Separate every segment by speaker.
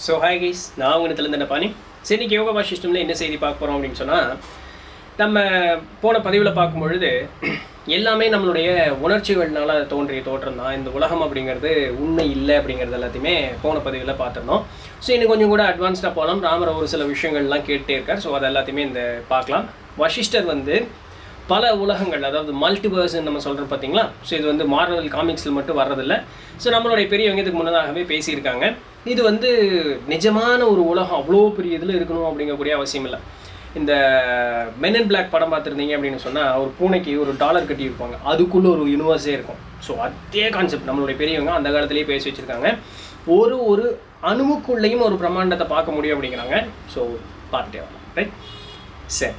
Speaker 1: so hi guys நான் உங்கள்கிட்ட இந்த பாணி சரி இன்னைக்கு யோகா சிஸ்டமில் என்ன செய்தி பார்க்க போகிறோம் அப்படின்னு சொன்னால் நம்ம போன பதிவில் பார்க்கும் பொழுது எல்லாமே நம்மளுடைய உணர்ச்சிகள்னால தோன்றிய தோற்றம் தான் இந்த உலகம் அப்படிங்கிறது உண்மை இல்லை அப்படிங்கிறது எல்லாத்தையுமே போன பதிவில் பார்த்துருந்தோம் ஸோ இன்னும் கொஞ்சம் கூட அட்வான்ஸ்டாக போகலாம் ராமர் ஒரு சில விஷயங்கள்லாம் கேட்டே இருக்கார் ஸோ அது எல்லாத்தையுமே இந்த பார்க்கலாம் வசிஷ்டர் வந்து பல உலகங்கள் அதாவது மல்டிவர்ஸ்ன்னு நம்ம சொல்கிறோம் பார்த்தீங்களா ஸோ இது வந்து மார்வல் காமிக்ஸில் மட்டும் வர்றதில்ல ஸோ நம்மளுடைய பெரியவங்க இதுக்கு முன்னதாகவே பேசியிருக்காங்க இது வந்து நிஜமான ஒரு உலகம் அவ்வளோ பெரிய இதில் இருக்கணும் அப்படிங்கக்கூடிய அவசியம் இல்லை இந்த மென் அண்ட் பிளாக் படம் பார்த்துருந்தீங்க அப்படின்னு சொன்னால் ஒரு பூனைக்கு ஒரு டாலர் கட்டியிருப்பாங்க அதுக்குள்ளே ஒரு யூனிவர்ஸே இருக்கும் ஸோ அதே கான்செப்ட் நம்மளுடைய பெரியவங்க அந்த காலத்திலேயே பேசி வச்சுருக்காங்க ஒரு ஒரு அணுவுக்குள்ளேயும் ஒரு பிரம்மாண்டத்தை பார்க்க முடியும் அப்படிங்கிறாங்க ஸோ பார்த்துட்டே வரலாம் ரைட் சரி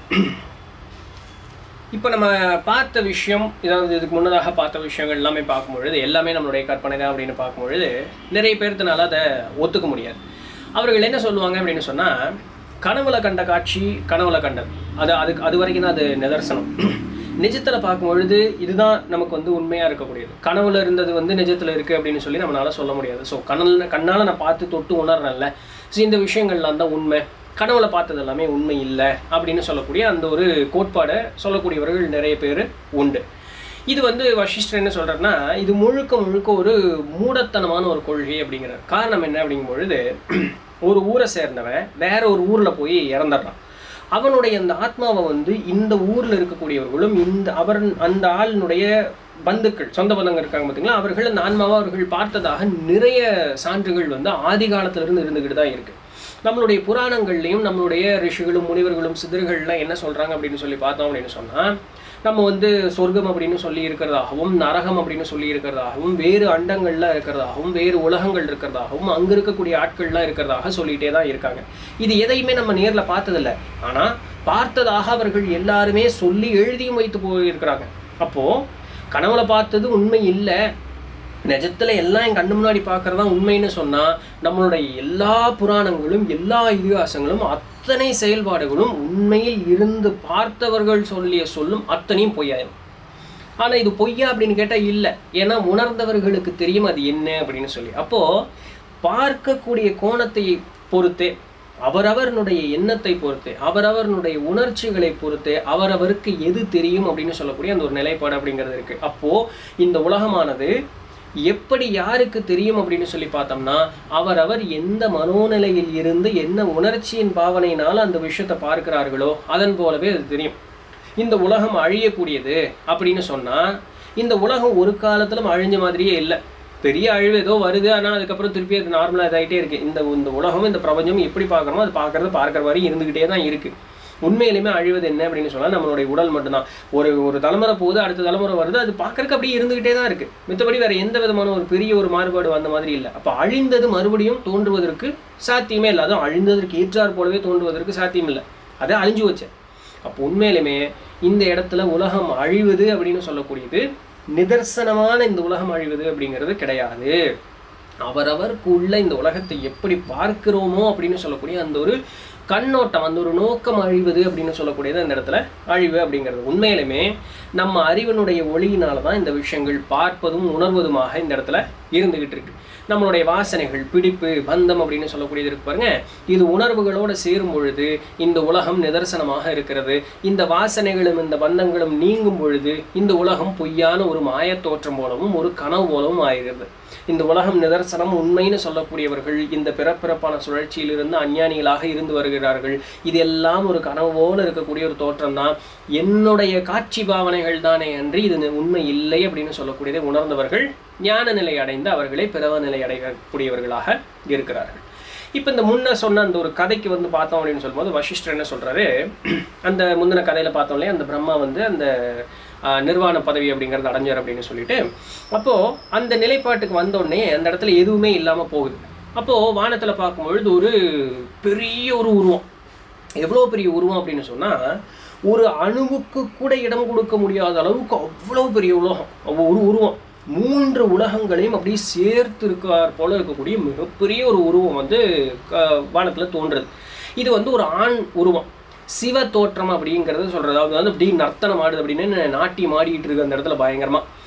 Speaker 1: இப்போ நம்ம பார்த்த விஷயம் இதாவது இதுக்கு முன்னதாக பார்த்த விஷயங்கள் எல்லாமே பார்க்கும்பொழுது எல்லாமே நம்மளுடைய கற்பனை தான் அப்படின்னு பார்க்கும்பொழுது நிறைய பேர்த்தினால அதை ஒத்துக்க முடியாது அவர்கள் என்ன சொல்லுவாங்க அப்படின்னு சொன்னால் கனவுல கண்ட காட்சி கனவுல கண்டது அது அதுக்கு அது வரைக்கும் தான் அது நிதர்சனம் நிஜத்தில் பார்க்கும் பொழுது இதுதான் நமக்கு வந்து உண்மையாக இருக்கக்கூடியது கனவுல இருந்தது வந்து நிஜத்தில் இருக்குது அப்படின்னு சொல்லி நம்மளால சொல்ல முடியாது ஸோ கனல் கண்ணால் நான் பார்த்து தொட்டு உணர்றேன்ல ஸோ இந்த விஷயங்கள்லாம் தான் உண்மை கனவுல பார்த்தது எல்லாமே உண்மை இல்லை அப்படின்னு சொல்லக்கூடிய அந்த ஒரு கோட்பாடை சொல்லக்கூடியவர்கள் நிறைய பேர் உண்டு இது வந்து வசிஷ்டர் என்ன சொல்கிறாருன்னா இது முழுக்க முழுக்க ஒரு மூடத்தனமான ஒரு கொள்கை அப்படிங்கிறார் காரணம் என்ன அப்படிங்கும் பொழுது ஒரு ஊரை சேர்ந்தவன் வேற ஒரு ஊரில் போய் இறந்துடுறான் அவனுடைய அந்த ஆத்மாவை வந்து இந்த ஊரில் இருக்கக்கூடியவர்களும் இந்த அவர் அந்த ஆளினுடைய பந்துக்கள் சொந்த பந்தங்கள் இருக்காங்க பார்த்தீங்களா அவர்கள் அந்த ஆன்மாவை அவர்கள் பார்த்ததாக நிறைய சான்றுகள் வந்து ஆதி காலத்திலிருந்து இருந்துக்கிட்டு தான் இருக்குது நம்மளுடைய புராணங்கள்லையும் நம்மளுடைய ரிஷிகளும் முனிவர்களும் சிதறுகள்லாம் என்ன சொல்கிறாங்க அப்படின்னு சொல்லி பார்த்தோம் அப்படின்னு சொன்னால் நம்ம வந்து சொர்க்கம் அப்படின்னு சொல்லி இருக்கிறதாகவும் நரகம் அப்படின்னு சொல்லி இருக்கிறதாகவும் வேறு அண்டங்கள்லாம் இருக்கிறதாகவும் வேறு உலகங்கள் இருக்கிறதாகவும் அங்கே இருக்கக்கூடிய ஆட்கள்லாம் இருக்கிறதாக சொல்லிகிட்டே தான் இருக்காங்க இது எதையுமே நம்ம நேரில் பார்த்ததில்ல ஆனால் பார்த்ததாக அவர்கள் எல்லாருமே சொல்லி எழுதியும் வைத்து போயிருக்கிறாங்க அப்போது கனவுல பார்த்தது உண்மை இல்லை நிஜத்தில் எல்லாம் என் கண்ணு முன்னாடி பார்க்குறது தான் உண்மைன்னு சொன்னால் நம்மளுடைய எல்லா புராணங்களும் எல்லா இதிகாசங்களும் அத்தனை செயல்பாடுகளும் உண்மையில் இருந்து பார்த்தவர்கள் சொல்லிய சொல்லும் அத்தனையும் பொய்யாயிரும் ஆனால் இது பொய்யா அப்படின்னு கேட்டால் இல்லை ஏன்னா உணர்ந்தவர்களுக்கு தெரியும் அது என்ன அப்படின்னு சொல்லி அப்போது பார்க்கக்கூடிய கோணத்தை பொறுத்தே அவரவர்களுடைய எண்ணத்தை பொறுத்து அவரவர்களுடைய உணர்ச்சிகளை பொறுத்து அவரவருக்கு எது தெரியும் அப்படின்னு சொல்லக்கூடிய அந்த ஒரு நிலைப்பாடு அப்படிங்கிறது இருக்குது அப்போது இந்த உலகமானது எப்படி யாருக்கு தெரியும் அப்படின்னு சொல்லி பார்த்தோம்னா அவரவர் எந்த மனோநிலையில் இருந்து என்ன உணர்ச்சியின் பாவனையினால் அந்த விஷயத்தை பார்க்கிறார்களோ அதன் போலவே அது தெரியும் இந்த உலகம் அழியக்கூடியது அப்படின்னு சொன்னால் இந்த உலகம் ஒரு காலத்திலும் அழிஞ்ச மாதிரியே இல்லை பெரிய அழிவு ஏதோ வருது ஆனால் அதுக்கப்புறம் திருப்பி அது நார்மலாக இதாகிட்டே இருக்குது இந்த இந்த உலகம் இந்த பிரபஞ்சம் எப்படி பார்க்குறோமோ அது பார்க்குறது பார்க்குற மாதிரி இருந்துக்கிட்டே தான் இருக்குது உண்மையிலுமே அழிவது என்ன அப்படின்னு சொன்னால் நம்மளுடைய உடல் மட்டும்தான் ஒரு ஒரு தலைமுறை போகுது அடுத்த தலைமுறை வருது அது பார்க்கறதுக்கு அப்படியே இருந்துகிட்டே தான் இருக்குது மித்தபடி வேறு எந்த விதமான ஒரு பெரிய ஒரு மாறுபாடு வந்த மாதிரி இல்லை அப்போ அழிந்தது மறுபடியும் தோன்றுவதற்கு சாத்தியமே இல்லை அதுவும் அழிந்ததற்கு ஏற்றார் போலவே தோன்றுவதற்கு சாத்தியம் இல்லை அதை அழிஞ்சு வச்சேன் அப்போ உண்மையிலுமே இந்த இடத்துல உலகம் அழிவுது அப்படின்னு சொல்லக்கூடியது நிதர்சனமான இந்த உலகம் அழிவுது அப்படிங்கிறது கிடையாது அவரவருக்குள்ள இந்த உலகத்தை எப்படி பார்க்கிறோமோ அப்படின்னு சொல்லக்கூடிய அந்த ஒரு கண்ணோட்டம் அந்த ஒரு நோக்கம் அழிவது அப்படின்னு சொல்லக்கூடியது அந்த இடத்துல அழிவு அப்படிங்கிறது உண்மையிலுமே நம்ம அறிவனுடைய ஒளியினால தான் இந்த விஷயங்கள் பார்ப்பதும் உணர்வதுமாக இந்த இடத்துல இருந்துகிட்டு இருக்கு நம்மளுடைய வாசனைகள் பிடிப்பு பந்தம் அப்படின்னு சொல்லக்கூடியது இருக்கு பாருங்க இது உணர்வுகளோடு சேரும் பொழுது இந்த உலகம் நிதர்சனமாக இருக்கிறது இந்த வாசனைகளும் இந்த பந்தங்களும் நீங்கும் பொழுது இந்த உலகம் பொய்யான ஒரு மாயத் தோற்றம் போலவும் ஒரு கனவு போலவும் ஆகிறது இந்த உலகம் நிதர்சனம் உண்மைன்னு சொல்லக்கூடியவர்கள் இந்த பிறப்பிறப்பான சுழற்சியிலிருந்து அஞ்ஞானிகளாக இருந்து வருகிறார்கள் இது எல்லாம் ஒரு கனவு போல இருக்கக்கூடிய ஒரு தோற்றம் தான் என்னுடைய காட்சி பாவனைகள் தானே அன்றி இது உண்மை இல்லை அப்படின்னு சொல்லக்கூடியதை உணர்ந்தவர்கள் ஞான நிலை அடைந்து அவர்களை பிறவ நிலை அடையக்கூடியவர்களாக இருக்கிறார்கள் இப்போ இந்த முன்ன சொன்ன அந்த ஒரு கதைக்கு வந்து பார்த்தோம் அப்படின்னு சொல்லும்போது வசிஷ்டர் என்ன சொல்கிறாரு அந்த முந்தின கதையில் பார்த்தோம் இல்லையா அந்த பிரம்மா வந்து அந்த நிர்வாண பதவி அப்படிங்கிறது அடைஞ்சார் அப்படின்னு சொல்லிட்டு அப்போது அந்த நிலைப்பாட்டுக்கு வந்தோடனே அந்த இடத்துல எதுவுமே இல்லாமல் போகுது அப்போது வானத்தில் பார்க்கும்பொழுது ஒரு பெரிய ஒரு உருவம் எவ்வளோ பெரிய உருவம் அப்படின்னு சொன்னால் ஒரு அணுவுக்கு கூட இடம் கொடுக்க முடியாத அளவுக்கு அவ்வளோ பெரிய உலகம் ஒரு உருவம் மூன்று உலகங்களையும் அப்படியே சேர்த்து இருக்கார் போல இருக்கக்கூடிய மிகப்பெரிய ஒரு உருவம் வந்து வானத்தில் தோன்றுறது இது வந்து ஒரு ஆண் உருவம் சிவ தோற்றம் அப்படிங்கிறது சொல்கிறது அதாவது வந்து அப்படி நர்த்தனம் ஆடுது அப்படின்னு நாட்டியம் ஆடிட்டு இருக்கு அந்த இடத்துல பயங்கரமாக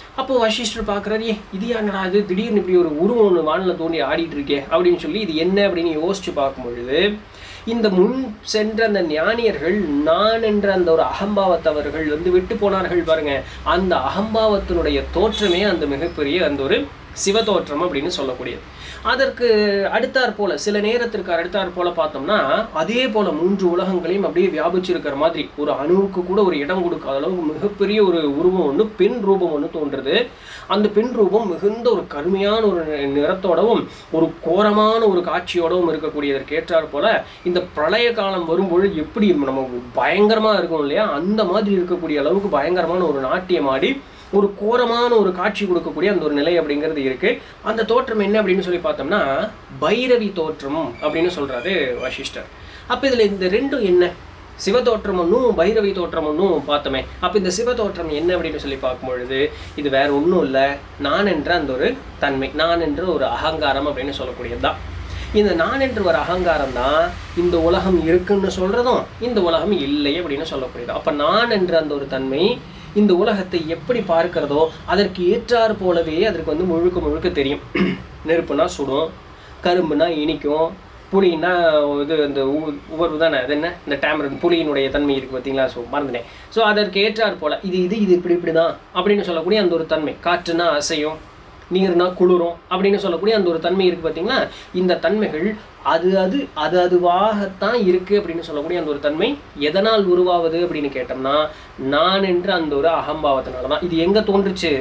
Speaker 1: அப்போ வசிஷ்டர் பார்க்குறாரு ஏ இது என்னடா இது திடீர்னு இப்படி ஒரு உருவம் ஒன்று வானில் தோண்டி ஆடிட்டு இருக்கே அப்படின்னு சொல்லி இது என்ன அப்படின்னு யோசிச்சு பார்க்கும் பொழுது இந்த முன் சென்ற அந்த ஞானியர்கள் நான் என்ற அந்த ஒரு அகம்பாவத்தவர்கள் வந்து விட்டு போனார்கள் பாருங்க அந்த அகம்பாவத்தினுடைய தோற்றமே அந்த மிகப்பெரிய அந்த ஒரு சிவதோற்றம் அப்படின்னு சொல்லக்கூடியது அதற்கு அடுத்தாற் போல சில நேரத்திற்கு அடுத்தாற் போல பார்த்தோம்னா அதே போல மூன்று உலகங்களையும் அப்படியே வியாபிச்சிருக்கிற மாதிரி ஒரு அணுவுக்கு கூட ஒரு இடம் கொடுக்காத அளவுக்கு மிகப்பெரிய ஒரு உருவம் ஒன்று பெண் ரூபம் ஒன்று தோன்றுறது அந்த பெண் ரூபம் மிகுந்த ஒரு கருமையான ஒரு நி- நிறத்தோடவும் ஒரு கோரமான ஒரு காட்சியோடவும் இருக்கக்கூடியதற்கு ஏற்றாற் போல இந்த பிரளய காலம் வரும்பொழுது எப்படி நம்ம பயங்கரமா இருக்கும் இல்லையா அந்த மாதிரி இருக்கக்கூடிய அளவுக்கு பயங்கரமான ஒரு நாட்டியம் ஆடி ஒரு கோரமான ஒரு காட்சி கொடுக்கக்கூடிய அந்த ஒரு நிலை அப்படிங்கிறது இருக்கு அந்த தோற்றம் என்ன அப்படின்னு சொல்லி பார்த்தோம்னா பைரவி தோற்றம் அப்படின்னு சொல்றாரு வசிஷ்டர் அப்ப இதுல இந்த ரெண்டும் என்ன சிவதோற்றம் ஒன்றும் பைரவி தோற்றம் ஒன்றும் பார்த்தோமே அப்போ இந்த சிவதோற்றம் என்ன அப்படின்னு சொல்லி பார்க்கும் பொழுது இது வேற ஒன்றும் இல்லை நான் என்ற அந்த ஒரு தன்மை நான் என்ற ஒரு அகங்காரம் அப்படின்னு சொல்லக்கூடியது தான் இந்த நான் என்று ஒரு அகங்காரம் தான் இந்த உலகம் இருக்குன்னு சொல்றதும் இந்த உலகம் இல்லை அப்படின்னு சொல்லக்கூடியது அப்ப நான் என்ற அந்த ஒரு தன்மை இந்த உலகத்தை எப்படி பார்க்கிறதோ அதற்கு ஏற்றாறு போலவே அதற்கு வந்து முழுக்க முழுக்க தெரியும் நெருப்புனா சுடும் கரும்புனா இனிக்கும் புளின்னா இது இந்த உ- உவர்வு தானே அது என்ன இந்த டேமரன் புளியினுடைய தன்மை இருக்குது பார்த்தீங்களா ஸோ மறந்துட்டேன் ஸோ அதற்கு ஏற்றாற் போல இது இது இது இப்படி இப்படி தான் அப்படின்னு சொல்லக்கூடிய அந்த ஒரு தன்மை காற்றுனா அசையும் நீர்னா குளிரும் அப்படின்னு சொல்லக்கூடிய அந்த ஒரு தன்மை இருக்குது பார்த்தீங்களா இந்த தன்மைகள் அது அது அது அதுவாகத்தான் இருக்கு அப்படின்னு சொல்லக்கூடிய அந்த ஒரு தன்மை எதனால் உருவாவது அப்படின்னு கேட்டோம்னா நான் என்ற அந்த ஒரு அகம்பாவத்தினால தான் இது எங்கே தோன்றுச்சு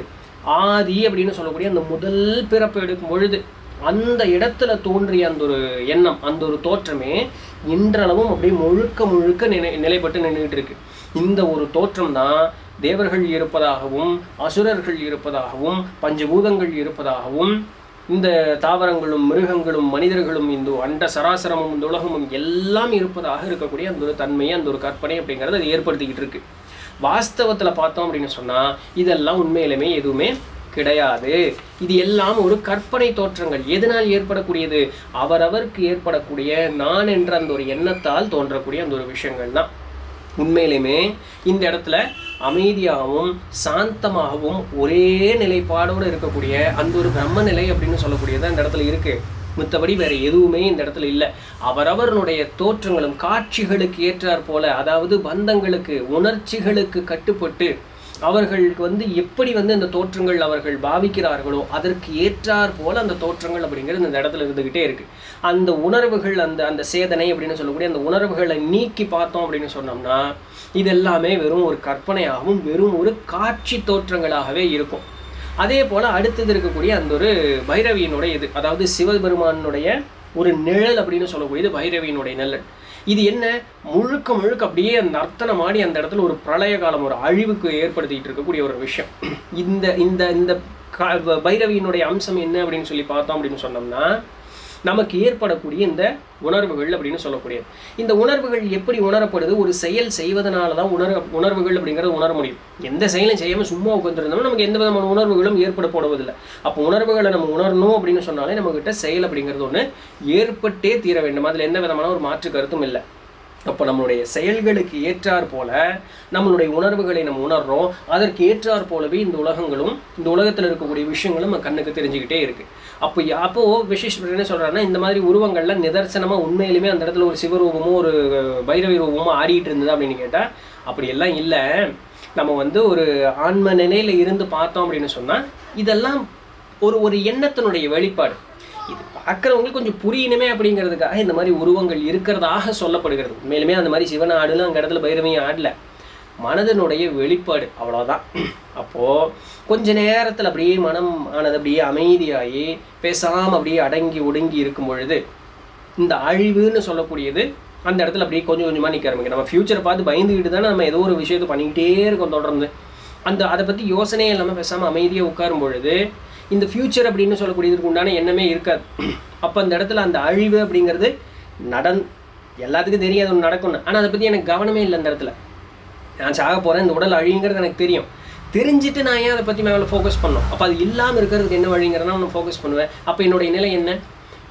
Speaker 1: ஆதி அப்படின்னு சொல்லக்கூடிய அந்த முதல் பிறப்பு எடுக்கும் பொழுது அந்த இடத்துல தோன்றிய அந்த ஒரு எண்ணம் அந்த ஒரு தோற்றமே இன்றளவும் அப்படியே முழுக்க முழுக்க நினை நிலைப்பட்டு நின்றுட்டு இருக்கு இந்த ஒரு தோற்றம் தான் தேவர்கள் இருப்பதாகவும் அசுரர்கள் இருப்பதாகவும் பஞ்சபூதங்கள் இருப்பதாகவும் இந்த தாவரங்களும் மிருகங்களும் மனிதர்களும் இந்த அண்ட சராசரமும் இந்த உலகமும் எல்லாம் இருப்பதாக இருக்கக்கூடிய அந்த ஒரு தன்மை அந்த ஒரு கற்பனை அப்படிங்கிறத அது ஏற்படுத்திக்கிட்டு இருக்கு வாஸ்தவத்தில் பார்த்தோம் அப்படின்னு சொன்னால் இதெல்லாம் உண்மையிலுமே எதுவுமே கிடையாது இது எல்லாம் ஒரு கற்பனை தோற்றங்கள் எதனால் ஏற்படக்கூடியது அவரவருக்கு ஏற்படக்கூடிய நான் என்ற அந்த ஒரு எண்ணத்தால் தோன்றக்கூடிய அந்த ஒரு விஷயங்கள் தான் உண்மையிலுமே இந்த இடத்துல அமைதியாகவும் சாந்தமாகவும் ஒரே நிலைப்பாடோடு இருக்கக்கூடிய அந்த ஒரு பிரம்ம நிலை அப்படின்னு சொல்லக்கூடியது அந்த இடத்துல இருக்கு மித்தபடி வேற எதுவுமே இந்த இடத்துல இல்லை அவரவர்களுடைய தோற்றங்களும் காட்சிகளுக்கு ஏற்றாற் போல அதாவது பந்தங்களுக்கு உணர்ச்சிகளுக்கு கட்டுப்பட்டு அவர்களுக்கு வந்து எப்படி வந்து அந்த தோற்றங்கள் அவர்கள் பாவிக்கிறார்களோ அதற்கு ஏற்றாற் போல அந்த தோற்றங்கள் அப்படிங்கிறது இந்த இடத்துல இருந்துகிட்டே இருக்கு அந்த உணர்வுகள் அந்த அந்த சேதனை அப்படின்னு சொல்லக்கூடிய அந்த உணர்வுகளை நீக்கி பார்த்தோம் அப்படின்னு சொன்னோம்னா இது எல்லாமே வெறும் ஒரு கற்பனையாகவும் வெறும் ஒரு காட்சி தோற்றங்களாகவே இருக்கும் அதே போல அடுத்தது இருக்கக்கூடிய அந்த ஒரு பைரவியினுடைய இது அதாவது சிவபெருமானுடைய ஒரு நிழல் அப்படின்னு சொல்லக்கூடியது பைரவியினுடைய நிழல் இது என்ன முழுக்க முழுக்க அப்படியே நர்த்தனம் ஆடி அந்த இடத்துல ஒரு பிரளய காலம் ஒரு அழிவுக்கு ஏற்படுத்திட்டு இருக்கக்கூடிய ஒரு விஷயம் இந்த இந்த இந்த க- பைரவியினுடைய அம்சம் என்ன அப்படின்னு சொல்லி பார்த்தோம் அப்படின்னு சொன்னோம்னா நமக்கு ஏற்படக்கூடிய இந்த உணர்வுகள் அப்படின்னு சொல்லக்கூடியது இந்த உணர்வுகள் எப்படி உணரப்படுது ஒரு செயல் செய்வதனால தான் உணர உணர்வுகள் அப்படிங்கிறத உணர முடியும் எந்த செயலும் செய்யாமல் சும்மா உட்காந்துருந்தோம்னா நமக்கு எந்த விதமான உணர்வுகளும் ஏற்பட போடுவதில்லை அப்போ உணர்வுகளை நம்ம உணரணும் அப்படின்னு சொன்னாலே நம்மக்கிட்ட செயல் அப்படிங்கிறது ஒன்று ஏற்பட்டே தீர வேண்டும் அதில் எந்த விதமான ஒரு மாற்று கருத்தும் இல்லை அப்போ நம்மளுடைய செயல்களுக்கு ஏற்றாற் போல நம்மளுடைய உணர்வுகளை நம்ம உணர்றோம் அதற்கு ஏற்றாற் போலவே இந்த உலகங்களும் இந்த உலகத்தில் இருக்கக்கூடிய விஷயங்களும் நம்ம கண்ணுக்கு தெரிஞ்சுக்கிட்டே இருக்கு அப்போ யா- அப்போ விசேஷ் என்ன சொல்றாருன்னா இந்த மாதிரி உருவங்கள்லாம் நிதர்சனமா உண்மையிலுமே அந்த இடத்துல ஒரு சிவரூபமோ ஒரு பைரவி ரூபமோ ஆடிட்டு இருந்தது அப்படின்னு கேட்டா அப்படி எல்லாம் இல்லை நம்ம வந்து ஒரு ஆன்ம நிலையில இருந்து பார்த்தோம் அப்படின்னு சொன்னா இதெல்லாம் ஒரு ஒரு எண்ணத்தினுடைய வெளிப்பாடு இது பார்க்குறவங்களுக்கு கொஞ்சம் புரியணுமே அப்படிங்கிறதுக்காக இந்த மாதிரி உருவங்கள் இருக்கிறதாக சொல்லப்படுகிறது உண்மையிலுமே அந்த மாதிரி சிவன் ஆடலும் அங்கே இடத்துல பைரவியும் ஆடல மனதனுடைய வெளிப்பாடு அவ்வளோதான் அப்போது கொஞ்ச நேரத்தில் அப்படியே மனம் ஆனது அப்படியே அமைதியாகி பேசாமல் அப்படியே அடங்கி ஒடுங்கி இருக்கும் பொழுது இந்த அழிவுன்னு சொல்லக்கூடியது அந்த இடத்துல அப்படியே கொஞ்சம் கொஞ்சமாக நிற்க ஆரம்பிக்கும் நம்ம ஃப்யூச்சரை பார்த்து பயந்துக்கிட்டு தானே நம்ம ஏதோ ஒரு விஷயத்தை பண்ணிக்கிட்டே இருக்கோம் தொடர்ந்து அந்த அதை பற்றி யோசனையே இல்லாமல் பேசாமல் அமைதியாக உட்காரும் பொழுது இந்த ஃப்யூச்சர் அப்படின்னு சொல்லக்கூடியதுக்கு உண்டான எண்ணமே இருக்காது அப்போ அந்த இடத்துல அந்த அழிவு அப்படிங்கிறது நடந் எல்லாத்துக்கும் தெரியும் அது ஒன்று நடக்கும்னு ஆனால் அதை பற்றி எனக்கு கவனமே இல்லை அந்த இடத்துல நான் சாக போகிறேன் இந்த உடல் அழிங்கிறது எனக்கு தெரியும் தெரிஞ்சுட்டு நான் ஏன் அதை பற்றி மேலே ஃபோக்கஸ் பண்ணோம் அப்போ அது இல்லாமல் இருக்கிறதுக்கு என்ன வழிங்கிறத நான் ஃபோக்கஸ் பண்ணுவேன் அப்போ என்னுடைய நிலை என்ன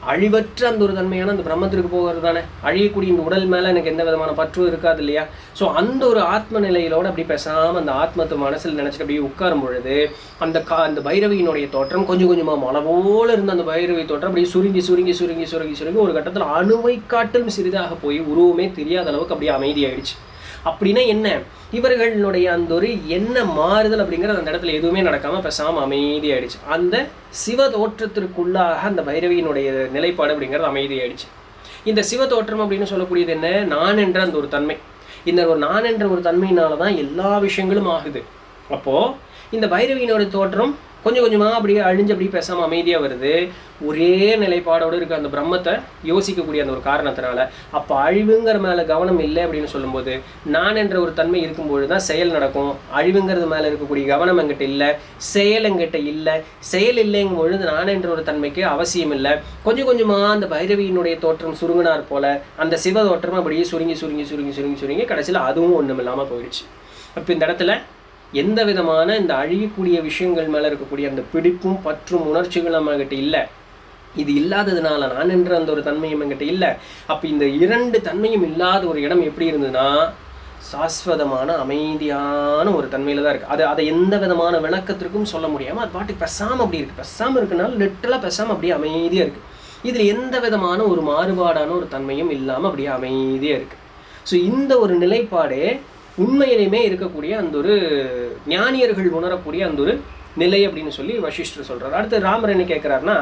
Speaker 1: அழிவற்ற அந்த ஒரு தன்மையான அந்த பிரம்மத்திற்கு போகிறது தானே அழியக்கூடிய இந்த உடல் மேலே எனக்கு எந்த விதமான பற்றும் இருக்காது இல்லையா ஸோ அந்த ஒரு ஆத்ம நிலையிலோட அப்படி பேசாமல் அந்த ஆத்மத்தை மனசில் நினச்சிட்டு அப்படியே உட்காரும் பொழுது அந்த கா அந்த பைரவியினுடைய தோற்றம் கொஞ்சம் கொஞ்சமாக மலை போல இருந்த அந்த பைரவி தோற்றம் அப்படியே சுருங்கி சுருங்கி சுருங்கி சுருங்கி சுருங்கி ஒரு கட்டத்தில் அணுவை காட்டிலும் சிறிதாக போய் உருவமே தெரியாத அளவுக்கு அப்படியே அமைதியாயிடுச்சு அப்படின்னா என்ன இவர்களுடைய அந்த ஒரு என்ன மாறுதல் அப்படிங்கிறது அந்த இடத்துல எதுவுமே நடக்காம பேசாம அமைதியாயிடுச்சு அந்த சிவ தோற்றத்திற்குள்ளாக அந்த பைரவியினுடைய நிலைப்பாடு அப்படிங்கிறது அமைதியாயிடுச்சு இந்த சிவ தோற்றம் அப்படின்னு சொல்லக்கூடியது என்ன நான் என்ற அந்த ஒரு தன்மை இந்த ஒரு நான் என்ற ஒரு தன்மையினால தான் எல்லா விஷயங்களும் ஆகுது அப்போ இந்த பைரவியினோட தோற்றம் கொஞ்சம் கொஞ்சமாக அப்படியே அழிஞ்சு அப்படியே பேசாமல் அமைதியாக வருது ஒரே நிலைப்பாடோடு இருக்க அந்த பிரம்மத்தை யோசிக்கக்கூடிய அந்த ஒரு காரணத்தினால அப்போ அழிவுங்கிற மேலே கவனம் இல்லை அப்படின்னு சொல்லும்போது நான் என்ற ஒரு தன்மை இருக்கும்பொழுது தான் செயல் நடக்கும் அழிவுங்கிறது மேலே இருக்கக்கூடிய கவனம் எங்கிட்ட இல்லை செயல் எங்கிட்ட இல்லை செயல் இல்லைங்கும் பொழுது நான் என்ற ஒரு தன்மைக்கு அவசியம் இல்லை கொஞ்சம் கொஞ்சமாக அந்த பைரவியினுடைய தோற்றம் சுருங்கினார் போல அந்த சிவ தோற்றம் அப்படியே சுருங்கி சுருங்கி சுருங்கி சுருங்கி சுருங்கி கடைசியில் அதுவும் ஒன்றும் இல்லாமல் போயிடுச்சு அப்போ இந்த இடத்துல எந்த விதமான இந்த அழியக்கூடிய விஷயங்கள் மேலே இருக்கக்கூடிய அந்த பிடிப்பும் பற்றும் உணர்ச்சிகளும் நம்மகிட்ட இல்லை இது இல்லாததுனால நான் என்ற அந்த ஒரு தன்மையும் என்கிட்ட இல்லை அப்போ இந்த இரண்டு தன்மையும் இல்லாத ஒரு இடம் எப்படி இருந்ததுன்னா சாஸ்வதமான அமைதியான ஒரு தன்மையில தான் இருக்குது அது அதை எந்த விதமான விளக்கத்திற்கும் சொல்ல முடியாமல் அது பாட்டுக்கு பெசாமல் அப்படி இருக்குது பெசாமல் இருக்கனால லிட்டலாக பெசாமல் அப்படியே அமைதியாக இருக்குது இதில் எந்த விதமான ஒரு மாறுபாடான ஒரு தன்மையும் இல்லாமல் அப்படியே அமைதியாக இருக்குது ஸோ இந்த ஒரு நிலைப்பாடே உண்மையிலுமே இருக்கக்கூடிய அந்த ஒரு ஞானியர்கள் உணரக்கூடிய அந்த ஒரு நிலை அப்படின்னு சொல்லி வசிஷ்டர் சொல்றார் அடுத்து ராமர் என்ன கேட்குறாருன்னா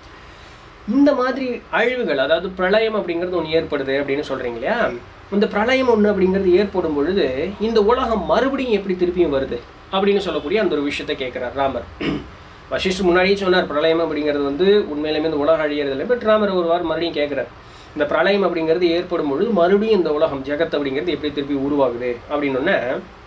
Speaker 1: இந்த மாதிரி அழிவுகள் அதாவது பிரளயம் அப்படிங்கிறது ஒன்று ஏற்படுது அப்படின்னு சொல்றீங்க இல்லையா இந்த பிரளயம் ஒன்று அப்படிங்கிறது ஏற்படும் பொழுது இந்த உலகம் மறுபடியும் எப்படி திருப்பியும் வருது அப்படின்னு சொல்லக்கூடிய அந்த ஒரு விஷயத்தை கேட்குறார் ராமர் வசிஷ்டர் முன்னாடியே சொன்னார் பிரளயம் அப்படிங்கிறது வந்து உண்மையிலுமே இந்த உலகம் அழியறது இல்லை பட் ராமர் ஒரு வாரம் மறுபடியும் கேட்குறார் இந்த பிரளயம் அப்படிங்கிறது ஏற்படும் பொழுது மறுபடியும் இந்த உலகம் ஜெகத் அப்படிங்கிறது எப்படி திருப்பி உருவாகுது அப்படின்னு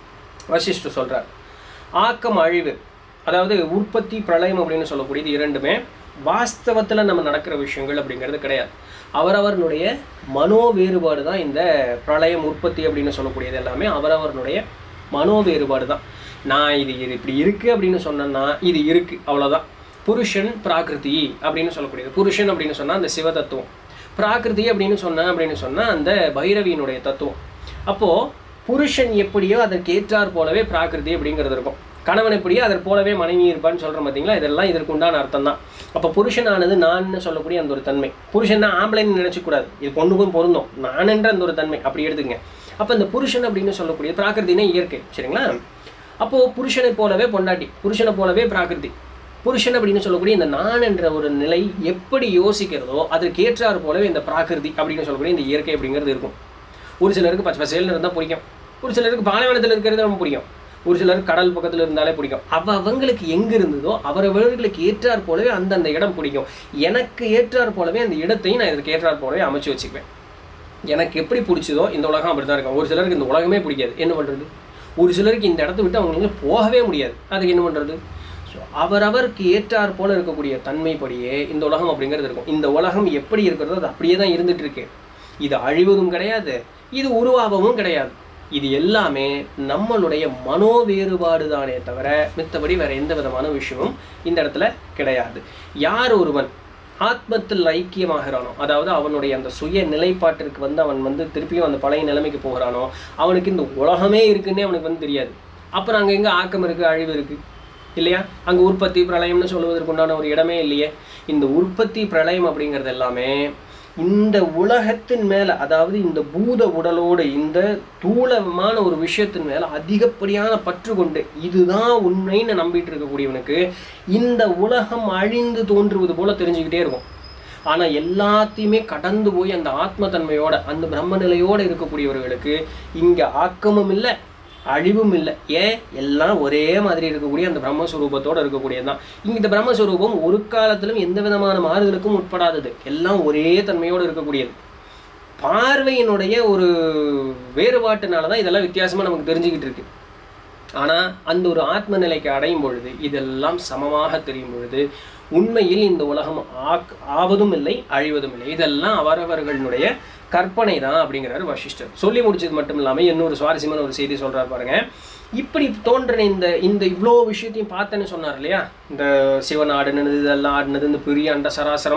Speaker 1: வசிஷ்டர் சொல்றார் ஆக்கம் அழிவு அதாவது உற்பத்தி பிரளயம் அப்படின்னு சொல்லக்கூடியது இரண்டுமே வாஸ்தவத்தில் நம்ம நடக்கிற விஷயங்கள் அப்படிங்கிறது கிடையாது அவரவர்களுடைய மனோ வேறுபாடு தான் இந்த பிரளயம் உற்பத்தி அப்படின்னு சொல்லக்கூடியது எல்லாமே அவரவர்களுடைய மனோ வேறுபாடு தான் நான் இது இது இப்படி இருக்குது அப்படின்னு சொன்னேன்னா இது இருக்குது அவ்வளோதான் புருஷன் பிராகிருதி அப்படின்னு சொல்லக்கூடியது புருஷன் அப்படின்னு சொன்னால் அந்த சிவ தத்துவம் பிராகிருதி அப்படின்னு சொன்னேன் அப்படின்னு சொன்னால் அந்த பைரவியினுடைய தத்துவம் அப்போது புருஷன் எப்படியோ அதற்கு ஏற்றார் போலவே பிராகிருதி அப்படிங்கிறது இருக்கும் கணவன் எப்படியோ அதற்கு போலவே மனைவி இருப்பான்னு சொல்கிறோம் பார்த்தீங்களா இதெல்லாம் இதற்கு உண்டான அர்த்தம் தான் அப்போ புருஷனானது நான் சொல்லக்கூடிய அந்த ஒரு தன்மை புருஷன் தான் ஆம்பளைன்னு நினச்சக்கூடாது இது பொண்ணுக்கும் பொருந்தும் நான் என்ற அந்த ஒரு தன்மை அப்படி எடுத்துங்க அப்போ இந்த புருஷன் அப்படின்னு சொல்லக்கூடிய பிராகிருதினே இயற்கை சரிங்களா அப்போது புருஷனை போலவே பொண்டாட்டி புருஷனை போலவே பிராகிருதி புருஷன் அப்படின்னு சொல்லக்கூடிய இந்த நான் என்ற ஒரு நிலை எப்படி யோசிக்கிறதோ அதற்கு ஏற்றாறு போலவே இந்த பிராகிருதி அப்படின்னு சொல்லக்கூடிய இந்த இயற்கை அப்படிங்கிறது இருக்கும் ஒரு சிலருக்கு பச்சை பசேல்னு இருந்தால் பிடிக்கும் ஒரு சிலருக்கு பாலைவனத்தில் இருக்கிறது ரொம்ப பிடிக்கும் ஒரு சிலருக்கு கடல் பக்கத்தில் இருந்தாலே பிடிக்கும் அவ அவங்களுக்கு எங்கே இருந்ததோ அவரவர்களுக்கு ஏற்றார் போலவே அந்தந்த இடம் பிடிக்கும் எனக்கு ஏற்றார் போலவே அந்த இடத்தையும் நான் இதுக்கு ஏற்றார் போலவே அமைச்சு வச்சுக்குவேன் எனக்கு எப்படி பிடிச்சதோ இந்த உலகம் அப்படி தான் இருக்கும் ஒரு சிலருக்கு இந்த உலகமே பிடிக்காது என்ன பண்ணுறது ஒரு சிலருக்கு இந்த இடத்த விட்டு அவங்களுக்கு போகவே முடியாது அதுக்கு என்ன பண்ணுறது ஸோ அவரவருக்கு ஏற்றார் போல இருக்கக்கூடிய தன்மைப்படியே இந்த உலகம் அப்படிங்கிறது இருக்கும் இந்த உலகம் எப்படி இருக்கிறதோ அது அப்படியே தான் இருந்துட்டு இருக்கு இது அழிவதும் கிடையாது இது உருவாகவும் கிடையாது இது எல்லாமே நம்மளுடைய மனோ வேறுபாடு தானே தவிர மித்தபடி வேற எந்த விதமான விஷயமும் இந்த இடத்துல கிடையாது யார் ஒருவன் ஆத்மத்தில் ஐக்கியமாகிறானோ அதாவது அவனுடைய அந்த சுய நிலைப்பாட்டிற்கு வந்து அவன் வந்து திருப்பியும் அந்த பழைய நிலைமைக்கு போகிறானோ அவனுக்கு இந்த உலகமே இருக்குன்னே அவனுக்கு வந்து தெரியாது அப்புறம் அங்கே எங்கே ஆக்கம் இருக்குது அழிவு இருக்குது இல்லையா அங்கே உற்பத்தி பிரளயம்னு சொல்லுவதற்கு உண்டான ஒரு இடமே இல்லையே இந்த உற்பத்தி பிரளயம் அப்படிங்கிறது எல்லாமே இந்த உலகத்தின் மேலே அதாவது இந்த பூத உடலோடு இந்த தூளமான ஒரு விஷயத்தின் மேலே அதிகப்படியான பற்று கொண்டு இதுதான் உண்மைன்னு நம்பிட்டு இருக்கக்கூடியவனுக்கு இந்த உலகம் அழிந்து தோன்றுவது போல தெரிஞ்சுக்கிட்டே இருக்கும் ஆனால் எல்லாத்தையுமே கடந்து போய் அந்த ஆத்மத்தன்மையோட அந்த பிரம்ம நிலையோட இருக்கக்கூடியவர்களுக்கு இங்கே ஆக்கமும் இல்லை அழிவும் இல்லை ஏன் எல்லாம் ஒரே மாதிரி இருக்கக்கூடிய அந்த பிரம்மஸ்வரூபத்தோடு இருக்கக்கூடியது தான் இங்கே இந்த பிரம்மஸ்வரூபம் ஒரு காலத்திலும் எந்த விதமான மாறுதலுக்கும் உட்படாதது எல்லாம் ஒரே தன்மையோடு இருக்கக்கூடியது பார்வையினுடைய ஒரு வேறுபாட்டுனால தான் இதெல்லாம் வித்தியாசமாக நமக்கு தெரிஞ்சுக்கிட்டு இருக்கு ஆனால் அந்த ஒரு ஆத்ம நிலைக்கு அடையும் பொழுது இதெல்லாம் சமமாக தெரியும் பொழுது உண்மையில் இந்த உலகம் ஆக் ஆவதும் இல்லை அழிவதும் இல்லை இதெல்லாம் அவரவர்களுடைய கற்பனை தான் அப்படிங்கிறாரு வசிஷ்டர் சொல்லி முடிச்சது மட்டும் இல்லாமல் இன்னொரு சுவாரஸ்யமான ஒரு செய்தி சொல்கிறார் பாருங்க இப்படி தோன்றின இந்த இந்த இவ்வளோ விஷயத்தையும் பார்த்தேன்னு சொன்னார் இல்லையா இந்த சிவன் ஆடினது இதெல்லாம் ஆடினது இந்த பெரிய அண்ட சராசரம்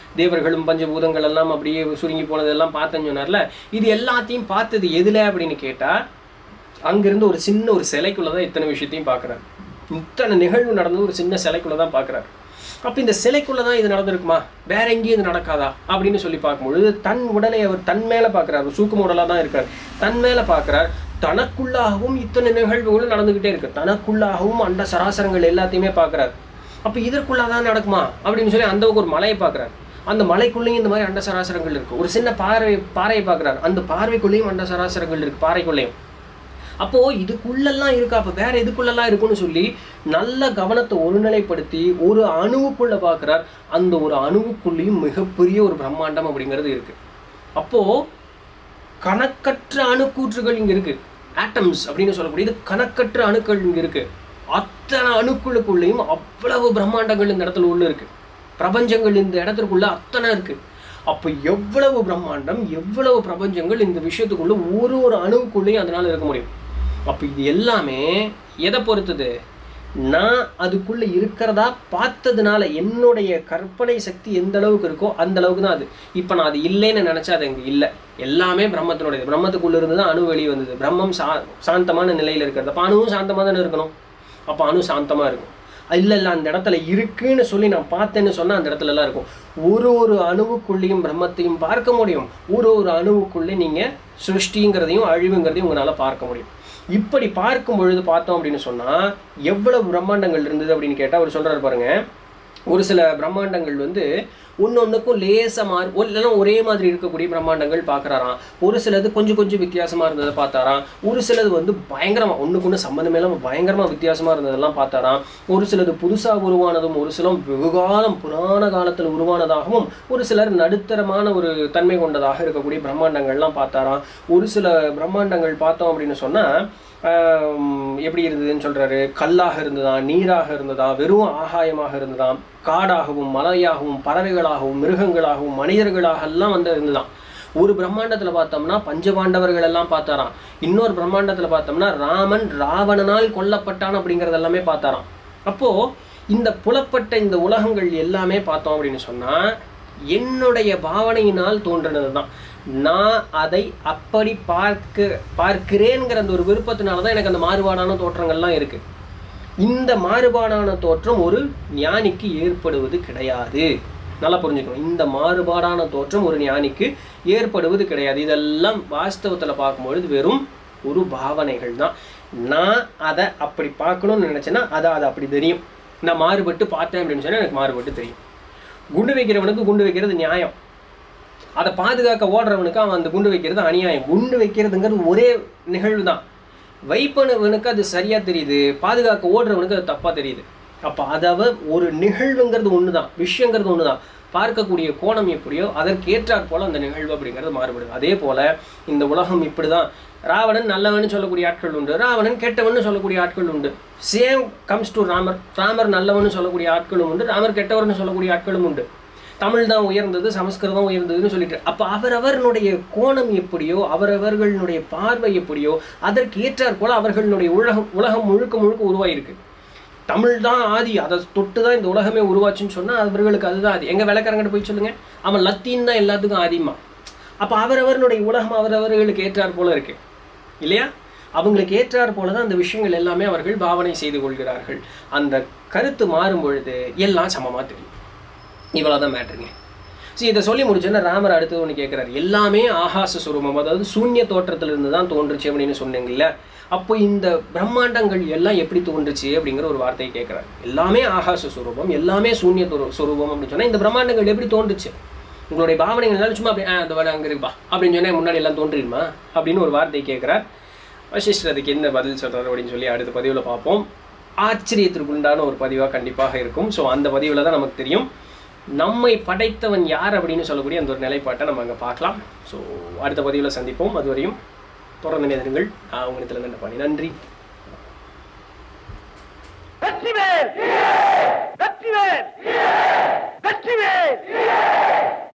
Speaker 1: தேவர்களும் பஞ்சபூதங்கள் எல்லாம் அப்படியே சுருங்கி போனதெல்லாம் பார்த்தேன்னு சொன்னார்ல இது எல்லாத்தையும் பார்த்தது எதுல அப்படின்னு கேட்டா அங்கிருந்து ஒரு சின்ன ஒரு சிலைக்குள்ள தான் இத்தனை விஷயத்தையும் பார்க்குறாரு இத்தனை நிகழ்வு நடந்தது ஒரு சின்ன சிலைக்குள்ள தான் பார்க்குறாரு அப்போ இந்த சிலைக்குள்ள தான் இது நடந்திருக்குமா வேற எங்கேயும் இது நடக்காதா அப்படின்னு சொல்லி பார்க்கும்பொழுது தன் உடலை அவர் தன் மேலே பார்க்குறாரு சூக்கு உடலாக தான் இருக்கார் தன் மேலே பார்க்குறார் தனக்குள்ளாகவும் இத்தனை நிகழ்வுகளும் நடந்துக்கிட்டே இருக்கு தனக்குள்ளாகவும் அண்ட சராசரங்கள் எல்லாத்தையுமே பார்க்குறாரு அப்போ இதற்குள்ளாக தான் நடக்குமா அப்படின்னு சொல்லி அந்த ஒரு மலையை பார்க்குறாரு அந்த மலைக்குள்ளேயும் இந்த மாதிரி அண்ட சராசரங்கள் இருக்கு ஒரு சின்ன பாறை பாறையை பார்க்குறாரு அந்த பார்வைக்குள்ளேயும் அண்ட சராசரங்கள் இருக்கு பாறைக்குள்ளேயும் அப்போ இதுக்குள்ளெல்லாம் இருக்கா அப்போ வேற எதுக்குள்ளெல்லாம் இருக்குன்னு சொல்லி நல்ல கவனத்தை ஒருநிலைப்படுத்தி ஒரு அணுவுக்குள்ள பார்க்குறார் அந்த ஒரு அணுவுக்குள்ளேயும் மிகப்பெரிய ஒரு பிரம்மாண்டம் அப்படிங்கிறது இருக்கு அப்போ கணக்கற்ற அணுக்கூற்றுகள் இங்க இருக்கு ஆட்டம்ஸ் அப்படின்னு சொல்லக்கூடியது கணக்கற்ற அணுக்கள் இங்க இருக்கு அத்தனை அணுக்களுக்குள்ளேயும் அவ்வளவு பிரம்மாண்டங்கள் இந்த இடத்துல உள்ள இருக்கு பிரபஞ்சங்கள் இந்த இடத்துக்குள்ள அத்தனை இருக்கு அப்போ எவ்வளவு பிரம்மாண்டம் எவ்வளவு பிரபஞ்சங்கள் இந்த விஷயத்துக்குள்ள ஒரு ஒரு அணுவுக்குள்ளேயும் அதனால இருக்க முடியும் அப்போ இது எல்லாமே எதை பொறுத்தது நான் அதுக்குள்ள இருக்கிறதா பார்த்ததுனால என்னுடைய கற்பனை சக்தி எந்த அளவுக்கு இருக்கோ அந்த அளவுக்கு தான் அது இப்போ நான் அது இல்லைன்னு நினைச்சா அது அங்கே இல்லை எல்லாமே பிரம்மத்தினுடையது பிரம்மத்துக்குள்ள இருந்து தான் அணு வெளியே வந்தது பிரம்மம் சா சாந்தமான நிலையில் இருக்கிறது அப்போ அணுவும் சாந்தமாக தானே இருக்கணும் அப்போ அணு சாந்தமாக இருக்கும் இல்லை இல்லை அந்த இடத்துல இருக்குன்னு சொல்லி நான் பார்த்தேன்னு சொன்னால் அந்த இடத்துல எல்லாம் இருக்கும் ஒரு ஒரு அணுவுக்குள்ளேயும் பிரம்மத்தையும் பார்க்க முடியும் ஒரு ஒரு அணுவுக்குள்ளே நீங்கள் சிருஷ்டிங்கிறதையும் அழிவுங்கிறதையும் உங்களால் பார்க்க முடியும் இப்படி பார்க்கும் பொழுது பார்த்தோம் அப்படின்னு சொன்னால் எவ்வளவு பிரம்மாண்டங்கள் இருந்தது அப்படின்னு கேட்டால் அவர் சொல்கிறாரு பாருங்க ஒரு சில பிரம்மாண்டங்கள் வந்து ஒன்னொன்றுக்கும் லேசாக மாறி ஒரு இல்லைன்னா ஒரே மாதிரி இருக்கக்கூடிய பிரம்மாண்டங்கள் பார்க்குறாராம் ஒரு சிலது கொஞ்சம் கொஞ்சம் வித்தியாசமாக இருந்ததை பார்த்தாராம் ஒரு சிலது வந்து பயங்கரமாக ஒன்றுக்கு ஒன்று சம்மந்தமே இல்லாமல் பயங்கரமாக வித்தியாசமாக இருந்ததெல்லாம் பார்த்தாராம் ஒரு சிலது புதுசாக உருவானதும் ஒரு சிலம் வெகுகாலம் புராண காலத்தில் உருவானதாகவும் ஒரு சிலர் நடுத்தரமான ஒரு தன்மை கொண்டதாக இருக்கக்கூடிய பிரம்மாண்டங்கள்லாம் பார்த்தாராம் ஒரு சில பிரம்மாண்டங்கள் பார்த்தோம் அப்படின்னு சொன்னால் ஆம், எப்படி இருந்ததுன்னு சொல்றாரு கல்லாக இருந்ததா நீராக இருந்ததா வெறும் ஆகாயமாக இருந்ததாம் காடாகவும் மலையாகவும் பறவைகளாகவும் மிருகங்களாகவும் மனிதர்களாக எல்லாம் வந்து இருந்ததாம் ஒரு பிரம்மாண்டத்துல பார்த்தோம்னா பஞ்சபாண்டவர்கள் எல்லாம் பார்த்தாராம் இன்னொரு பிரம்மாண்டத்துல பார்த்தோம்னா ராமன் ராவணனால் கொல்லப்பட்டான் அப்படிங்கறது எல்லாமே பார்த்தாராம் அப்போ இந்த புலப்பட்ட இந்த உலகங்கள் எல்லாமே பார்த்தோம் அப்படின்னு சொன்னா என்னுடைய பாவனையினால் தோன்றினது தான் நான் அதை அப்படி பார்க்க பார்க்கிறேங்கிற அந்த ஒரு விருப்பத்தினால தான் எனக்கு அந்த மாறுபாடான தோற்றங்கள்லாம் இருக்கு இந்த மாறுபாடான தோற்றம் ஒரு ஞானிக்கு ஏற்படுவது கிடையாது நல்லா புரிஞ்சுக்கணும் இந்த மாறுபாடான தோற்றம் ஒரு ஞானிக்கு ஏற்படுவது கிடையாது இதெல்லாம் வாஸ்தவத்தில் பார்க்கும்பொழுது வெறும் ஒரு பாவனைகள் தான் நான் அதை அப்படி பார்க்கணும்னு நினச்சேன்னா அதை அதை அப்படி தெரியும் நான் மாறுபட்டு பார்த்தேன் அப்படின்னு சொன்னால் எனக்கு மாறுபட்டு தெரியும் குண்டு வைக்கிறவனுக்கு குண்டு வைக்கிறது நியாயம் அதை பாதுகாக்க ஓடுறவனுக்கு அவன் அந்த குண்டு வைக்கிறது அநியாயம் குண்டு வைக்கிறதுங்கிறது ஒரே நிகழ்வு தான் வைப்பனவனுக்கு அது சரியா தெரியுது பாதுகாக்க ஓடுறவனுக்கு அது தப்பா தெரியுது அப்போ அதாவது ஒரு நிகழ்வுங்கிறது ஒன்று தான் விஷயங்கிறது ஒன்று தான் பார்க்கக்கூடிய கோணம் எப்படியோ அதற்கு ஏற்றாற் போல அந்த நிகழ்வு அப்படிங்கிறது மாறுபடுது அதே போல இந்த உலகம் இப்படிதான் ராவணன் நல்லவன் சொல்லக்கூடிய ஆட்கள் உண்டு ராவணன் கெட்டவன் சொல்லக்கூடிய ஆட்கள் உண்டு same comes to Ramar Ramar நல்லவன் சொல்லக்கூடிய ஆட்களும் உண்டு ராமர் கெட்டவர்னு சொல்லக்கூடிய ஆட்களும் உண்டு தமிழ் தான் உயர்ந்தது சமஸ்கிருதம் உயர்ந்ததுன்னு சொல்லிட்டு அப்போ அவரவர்களுடைய கோணம் எப்படியோ அவரவர்களுடைய பார்வை எப்படியோ அதற்கு ஏற்றாற் போல அவர்களுடைய உலகம் உலகம் முழுக்க முழுக்க உருவாயிருக்கு தமிழ் தான் ஆதி அதை தொட்டு தான் இந்த உலகமே உருவாச்சுன்னு சொன்னால் அவர்களுக்கு அதுதான் ஆதி எங்கள் விளக்கரங்கிட்ட போய் சொல்லுங்க அவன் லத்தீன் தான் எல்லாத்துக்கும் ஆதிமா அப்போ அவரவர்களுடைய உலகம் அவரவர்களுக்கு ஏற்றாற் போல இருக்கு இல்லையா அவங்களுக்கு ஏற்றாற் போல தான் அந்த விஷயங்கள் எல்லாமே அவர்கள் பாவனை செய்து கொள்கிறார்கள் அந்த கருத்து மாறும் பொழுது எல்லாம் சமமாக தெரியும் இவ்வளோதான் மேட்ருங்க சரி இதை சொல்லி முடிச்சோன்னா ராமர் அடுத்தது ஒன்று கேட்குறாரு எல்லாமே ஆகாச சுரூபம் அதாவது சூன்ய தோற்றத்திலிருந்து தான் தோன்றுச்சு அப்படின்னு சொன்னீங்கல்ல அப்போ இந்த பிரம்மாண்டங்கள் எல்லாம் எப்படி தோன்றுச்சு அப்படிங்கிற ஒரு வார்த்தையை கேட்குறாரு எல்லாமே ஆகாச சுரூபம் எல்லாமே சூன்ய துரு- சுரூபம் அப்படின்னு சொன்னால் இந்த பிரம்மாண்டங்கள் எப்படி தோன்றுச்சு உங்களுடைய பாவனைகள்னால சும்மா அப்படி ஆ அந்த வேலை அங்கே இருக்குப்பா அப்படின்னு சொன்னால் முன்னாடி எல்லாம் தோன்றிடுமா அப்படின்னு ஒரு வார்த்தையை கேட்குறார் வசிஷ்டர் அதுக்கு என்ன பதில் சொல்கிறார் அப்படின்னு சொல்லி அடுத்த பதிவில் பார்ப்போம் ஆச்சரியத்திற்குண்டான ஒரு பதிவாக கண்டிப்பாக இருக்கும் ஸோ அந்த பதிவில் தான் நமக்கு தெரியும் நம்மை படைத்தவன் யார் அப்படின்னு சொல்லக்கூடிய அந்த ஒரு நிலைப்பாட்டை நம்ம அங்கே பார்க்கலாம் ஸோ அடுத்த பதிவில் சந்திப்போம் அதுவரையும் தொடர்ந்து நேருங்கள் நான் உங்களிடத்தில் நன்றி பாணி நன்றி
Speaker 2: வெற்றிவேல் வெற்றிவேல் வெற்றிவேல்